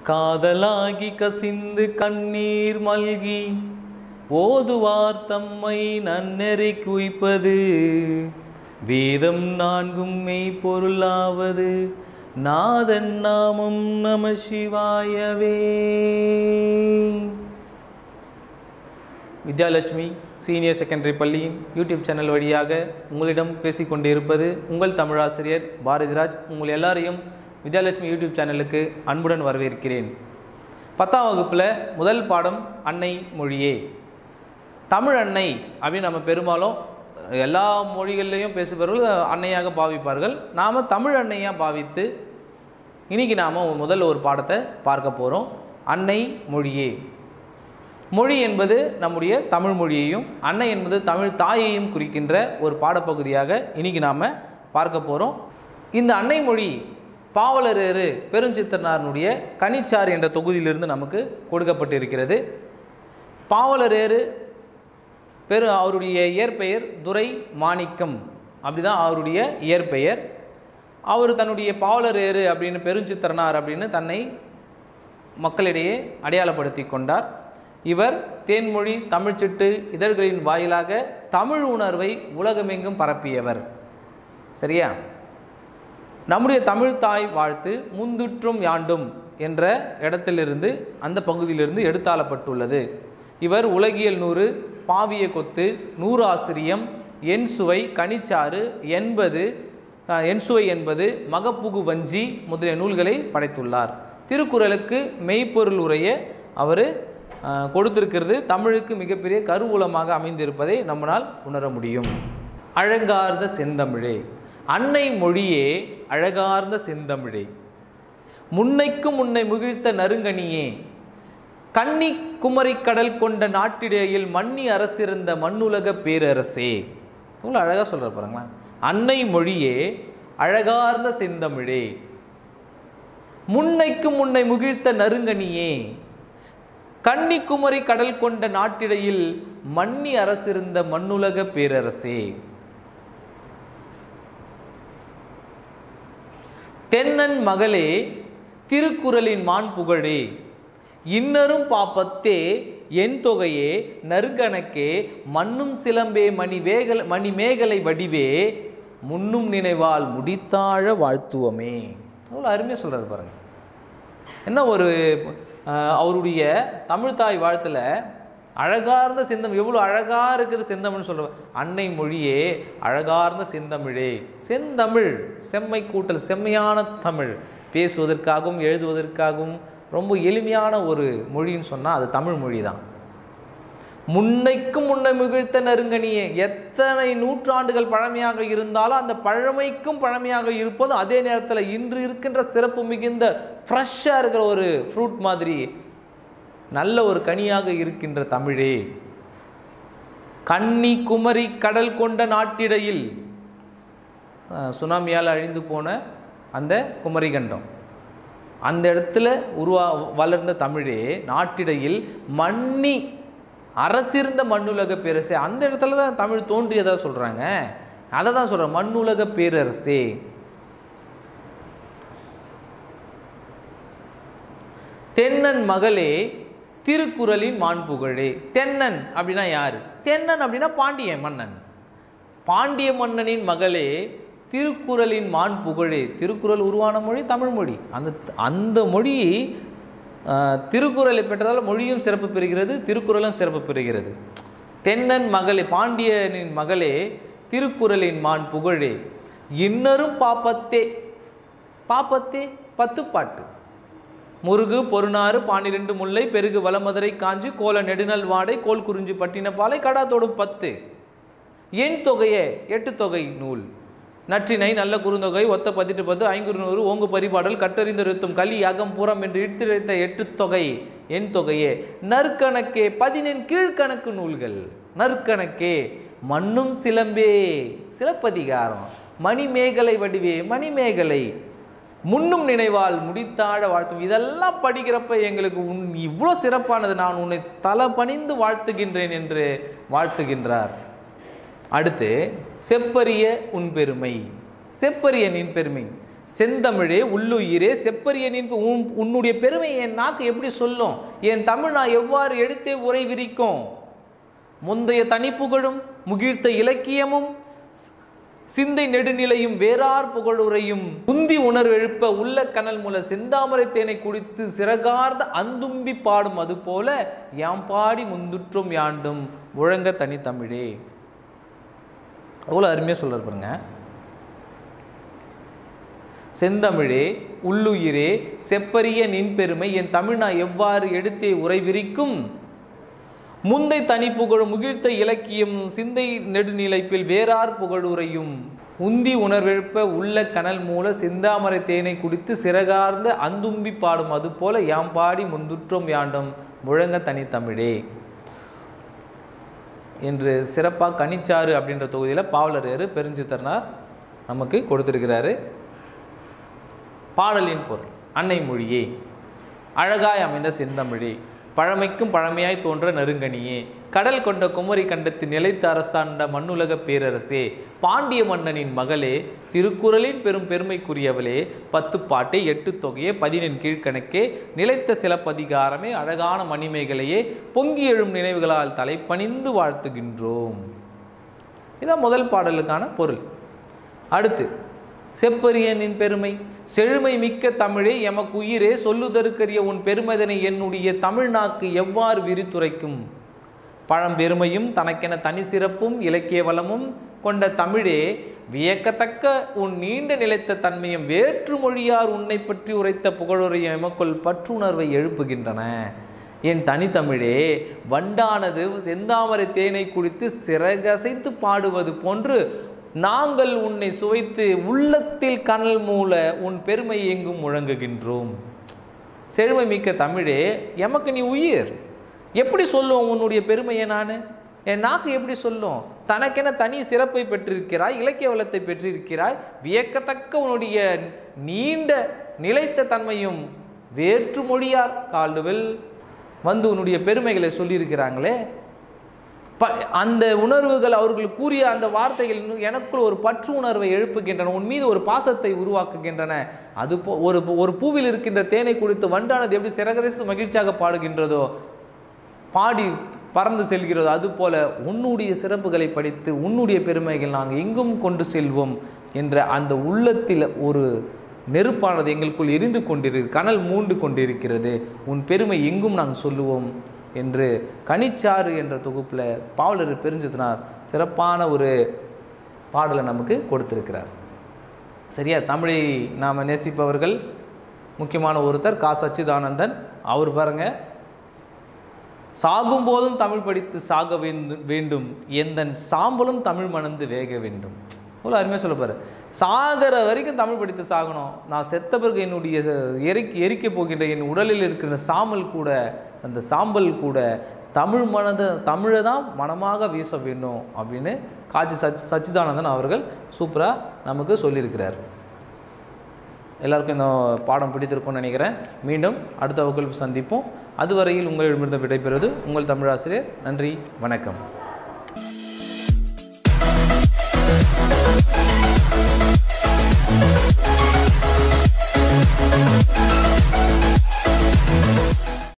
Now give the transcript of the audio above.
காதலாகி கசிந்து கண்ணீர் மல்கி ஓதுவார் தம்மை நன்னெறி குய்ப்பது வேதம் நான்கும் மெய் பொருளாவது நாதன் நாமம் நம சிவாயவே வித்யாலட்சுமி சீனியர் செகண்டரி பள்ளியின் யூடியூப் சேனல் வழியாக உங்களிடம் பேசிக்கொண்டு இருப்பது உங்கள் தமிழாசிரியர் பாரதிராஜ் உங்கள் எல்லாரையும் வித்யாலட்சுமி யூடியூப் சேனலுக்கு அன்புடன் வரவேற்கிறேன் பத்தாம் வகுப்பில் முதல் பாடம் அன்னை மொழியே தமிழ் அன்னை அப்படின்னு நம்ம பெரும்பாலும் எல்லா மொழிகள்லையும் பேசுபவர்கள் அன்னையாக பாவிப்பார்கள் நாம் தமிழ் அன்னையாக பாவித்து இன்னைக்கு நாம் முதல்ல ஒரு பாடத்தை பார்க்க போகிறோம் அன்னை மொழியே மொழி என்பது நம்முடைய தமிழ் மொழியையும் அன்னை என்பது தமிழ் தாயையும் குறிக்கின்ற ஒரு பாடப்பகுதியாக இன்னைக்கு நாம் பார்க்க போகிறோம் இந்த அன்னை மொழி பாவலரேறு பெருஞ்சித்தனாரனுடைய கனிச்சாறு என்ற தொகுதியிலிருந்து நமக்கு கொடுக்கப்பட்டிருக்கிறது பாவலரேறு பெரு அவருடைய இயற்பெயர் துரை மாணிக்கம் அப்படிதான் அவருடைய இயற்பெயர் அவர் தன்னுடைய பாவலரேறு அப்படின்னு பெருஞ்சித்திரனார் அப்படின்னு தன்னை மக்களிடையே அடையாளப்படுத்தி கொண்டார் இவர் தேன்மொழி தமிழ்ச்சிட்டு இதழ்களின் வாயிலாக தமிழ் உணர்வை உலகமெங்கும் பரப்பியவர் சரியா நம்முடைய தமிழ் தாய் வாழ்த்து முந்துற்றும் யாண்டும் என்ற இடத்திலிருந்து அந்த பகுதியிலிருந்து எடுத்தாளப்பட்டுள்ளது இவர் உலகியல் நூறு பாவிய கொத்து நூறு ஆசிரியம் என் சுவை கனிச்சாறு எண்பது அஹ், என் சுவை என்பது மகப்புகு வஞ்சி முதலிய நூல்களை படைத்துள்ளார் திருக்குறளுக்கு மெய்ப்பொருள் உரைய அவர் கொடுத்திருக்கிறது தமிழுக்கு மிகப்பெரிய கருவூலமாக அமைந்திருப்பதை நம்மளால் உணர முடியும் அழகார்ந்த செந்தமிழே அன்னை மொழியே அழகார்ந்த செந்தமிழே முன்னைக்கும் முன்னை முகிழ்த்த நறுங்கனியே கன்னி குமரி கடல் கொண்ட நாட்டிடையில் மன்னி அரசிருந்த மண்ணுலக பேரரசே இவ்வளோ அழகாக சொல்கிற பாருங்களேன் அன்னை மொழியே அழகார்ந்த செந்தமிழே முன்னைக்கும் முன்னை முகிழ்த்த நறுங்கனியே கன்னிக்குமரி கடல் கொண்ட நாட்டிடையில் மன்னி அரசிருந்த மண்ணுலக பேரரசே தென்னன் மகளே திருக்குறளின் மான் புகழே இன்னரும் பாப்பத்தே என் தொகையே நறுகணக்கே மண்ணும் சிலம்பே மணி வேகல் மணி மேகலை வடிவே முன்னும் நினைவால் முடித்தாழ வாழ்த்துவமே அவ்வளோ அருமையாக சொல்கிறார் பாருங்க என்ன ஒரு அஹ், அவருடைய தமிழ்தாய் வாழ்த்தில் அழகார்ந்த செந்தமிழ் எவ்வளோ அழகாக இருக்குது செந்தமிழ்னு சொல்கிற அன்னை மொழியே அழகார்ந்த செந்தமிழே செந்தமிழ் செம்மை கூட்டல் செம்மையான தமிழ் பேசுவதற்காகவும் எழுதுவதற்காகவும் ரொம்ப எளிமையான ஒரு மொழின்னு சொன்னால் அது தமிழ் மொழி தான் முன்னைக்கும் முன்னை மிகுழ்த்த நறுங்கனியே எத்தனை நூற்றாண்டுகள் பழமையாக இருந்தாலும் அந்த பழமைக்கும் பழமையாக இருப்பதும் அதே நேரத்தில் இன்று இருக்கின்ற சிறப்பு மிகுந்த ஃப்ரெஷ்ஷாக இருக்கிற ஒரு ஃப்ரூட் மாதிரி நல்ல ஒரு கனியாக இருக்கின்ற தமிழே கன்னி குமரி கடல் கொண்ட நாட்டிடையில் அஹ், சுனாமியால் அழிந்து போன அந்த குமரிகண்டம் அந்த இடத்துல உருவா வளர்ந்த தமிழே நாட்டிடையில் மன்னி அரசிருந்த மண்ணுலக பேரரசே அந்த இடத்துல தான் தமிழ் தோன்றியதா சொல்கிறாங்க அதை தான் சொல்கிறேன் மண்ணுலக பேரரசே தென்னன் மகளே திருக்குறளின் மாண்புகழே தென்னன் அப்படின்னா யார் தென்னன் அப்படின்னா பாண்டிய மன்னன் பாண்டிய மன்னனின் மகளே திருக்குறளின் மான் புகழே திருக்குறள் உருவான மொழி தமிழ் மொழி அந்த அந்த மொழி ஆஹ், திருக்குறளை பெற்றதால் மொழியும் சிறப்பு பெறுகிறது திருக்குறளும் சிறப்பு பெறுகிறது தென்னன் மகளே பாண்டியனின் மகளே திருக்குறளின் மான் புகழே இன்னரும் பாப்பத்தே பாப்பத்தே பத்து பாட்டு முருகு பொருநாறு பானிரெண்டு முல்லை பெருகு வளமதுரை காஞ்சி கோல நெடுநல் வாடை கோல் குறிஞ்சி பட்டினப்பாலை கடாத்தோடும் பத்து எண் தொகையே எட்டு தொகை நூல் நற்றினை நல்ல குறுந்தொகை ஒத்த பதிட்டு பத்து ஐங்குறு நூறு ஓங்கு பரிபாடல் கட்டறிந்தொருத்தும் கலி அகம் புறம் என்று இட்டுரைத்த எட்டு தொகை எண் தொகையே நற்கணக்கே பதினெண் கீழ்கணக்கு நூல்கள் நற்கணக்கே மண்ணும் சிலம்பே சிலப்பதிகாரம் மணிமேகலை வடிவே மணிமேகலை முன்னும் நினைவால் முடித்தாழ வாழ்த்தும் இதெல்லாம் படிக்கிறப்ப எங்களுக்கு உன் இவ்வளோ சிறப்பானது நான் உன்னை தலை பணிந்து வாழ்த்துகின்றேன் என்று வாழ்த்துகின்றார் அடுத்து செப்பரிய உன் பெருமை செப்பரிய நின் பெருமை செந்தமிழே உள்ளுயிரே செப்பரியனின் பு- உன் உன்னுடைய பெருமை என் நாக்கு எப்படி சொல்லும் என் தமிழ் நான் எவ்வாறு எடுத்தே உரை விரிக்கும் முந்தைய தனிப்புகழும் முகிழ்த்த இலக்கியமும் சி- சிந்தை நெடுநிலையும் வேறார் புகழுரையும் உந்தி உணர்வு எழுப்ப உள்ள கனல் முல செந்தாமரை தேனை குடித்து சிறகார்ந்த அந்தும்பி பாடும் அது போல யாம் பாடி முந்துற்றும் யாண்டும் முழங்க தனித்தமிழே அவ்வளோ அருமையாக சொல்றார் பாருங்க செந்தமிழே உள்ளுயிரே செப்பரிய நின் பெருமை என் தமிழ் நான் எவ்வாறு எடுத்தே உரை விரிக்கும் முந்தை தனி புகழும் முகிழ்த்த இலக்கியம் சிந்தை நெடுநிலைப்பில் வேறார் புகழுரையும் உந்தி உணர்வெழுப்ப உள்ள கனல் மூல சிந்தாமரை தேனை குடித்து சிறகார்ந்த அந்தும்பி பாடும் அது போல யாம் பாடி முந்துற்றோம் யாண்டும் முழங்க தனித்தமிழே என்று சிறப்பாக கனிச்சாறு அப்படின்ற தொகுதியில் பாவலரேறு பெருஞ்சித்தர்னார் நமக்கு கொடுத்திருக்கிறாரு பாடலின் பொருள் அன்னை மொழியே அழகாய் அமைந்த செந்தமிழே பழமைக்கும் பழமையாய் தோன்ற நெருங்கனியே கடல் கொண்ட குமரி கண்டத்தில் நிலைத்த அரசாண்ட மண்ணுலக பேரரசே பாண்டிய மன்னனின் மகளே திருக்குறளின் பெரும் பெருமைக்குரியவளே பத்து பாட்டே எட்டு தொகையே பதினெண் கீழ்க்கணக்கே நிலைத்த சிலப்பதிகாரமே அழகான மணிமேகலையே பொங்கி எழும் நினைவுகளால் தலைப்பணிந்து வாழ்த்துகின்றோம் இதான் முதல் பாடலுக்கான பொருள் அடுத்து செப்பரியனின் பெருமை செழுமை மிக்க தமிழே எமக்கு உயிரே சொல்லுதற்கரிய உன் பெருமதனை என்னுடைய தமிழ் நாக்கு எவ்வாறு விரித்துரைக்கும் பழம்பெருமையும் தனக்கென தனி சிறப்பும் இலக்கிய வளமும் கொண்ட தமிழே வியக்கத்தக்க உன் நீண்ட நிலைத்த தன்மையும் வேற்று மொழியார் உன்னை பற்றி உரைத்த புகழுரையும் எமக்குள் பற்றுணர்வை எழுப்புகின்றன என் தனித்தமிழே வண்டானது செந்தாமரை தேனை குடித்து சிறகசைத்து பாடுவது போன்று நாங்கள் உன்னை சுவைத்து உள்ளத்தில் கனல் மூல உன் பெருமை எங்கும் முழங்குகின்றோம் செழுமை மிக்க தமிழே எமக்கு நீ உயிர் எப்படி சொல்லும் உன்னுடைய பெருமையை நான் என் நாக்கு எப்படி சொல்லும் தனக்கென தனி சிறப்பை பெற்றிருக்கிறாய் இலக்கிய வளத்தை பெற்றிருக்கிறாய் வியக்கத்தக்க உன்னுடைய நீண்ட நிலைத்த தன்மையும் வேற்று மொழியார் கால்டுவெல் வந்து உன்னுடைய பெருமைகளை சொல்லியிருக்கிறாங்களே ப அந்த உணர்வுகள் அவர்கள் கூறிய அந்த வார்த்தைகள் இன்னும் எனக்குள் ஒரு பற்று உணர்வை எழுப்புகின்றன உன் மீது ஒரு பாசத்தை உருவாக்குகின்றன அது போ ஒரு ஒரு பூவில் இருக்கின்ற தேனை குடித்து வண்டானது எப்படி சிறகரித்து மகிழ்ச்சியாக பாடுகின்றதோ பாடி பறந்து செல்கிறதோ அதுபோல உன்னுடைய சிறப்புகளை படித்து உன்னுடைய பெருமைகள் நாங்கள் எங்கும் கொண்டு செல்வோம் என்ற அந்த உள்ளத்தில் ஒரு நெருப்பானது எங்களுக்குள் எரிந்து கொண்டிரு கனல் மூண்டு கொண்டிருக்கிறது உன் பெருமை எங்கும் நாங்கள் சொல்லுவோம் என்று கனிச்சாறு என்ற தொகுப்பில் பாவலர் பெருஞ்சத்தினார் சிறப்பான ஒரு பாடலை நமக்கு கொடுத்திருக்கிறார் சரியா தமிழை நாம் நேசிப்பவர்கள் முக்கியமான ஒருத்தர் கா சச்சிதானந்தன் அவர் பாருங்க சாகும் போதும் தமிழ் படித்து சாக வேண்டும் வேண்டும் எந்தன் சாம்பலும் தமிழ் மணந்து வேக வேண்டும் இவ்வளோ அருமையாக சொல்லப்பாரு சாகிற வரைக்கும் தமிழ் படித்து சாகணும் நான் செத்த பிறகு என்னுடைய எரிக்க எரிக்க போகின்ற என் உடலில் இருக்கிற சாம்பல் கூட அந்த சாம்பல் கூட தமிழ் மனதை தமிழை தான் மனமாக வீச வேண்டும் அப்படின்னு காட்சி சச் சச்சிதானந்தன் அவர்கள் சூப்பராக நமக்கு சொல்லியிருக்கிறார் எல்லாருக்கும் இந்த பாடம் பிடித்திருக்கும்னு நினைக்கிறேன் மீண்டும் அடுத்த வகுப்பு சந்திப்போம் அதுவரையில் உங்களிடமிருந்து விடைபெறுவது உங்கள் தமிழாசிரியர் நன்றி வணக்கம்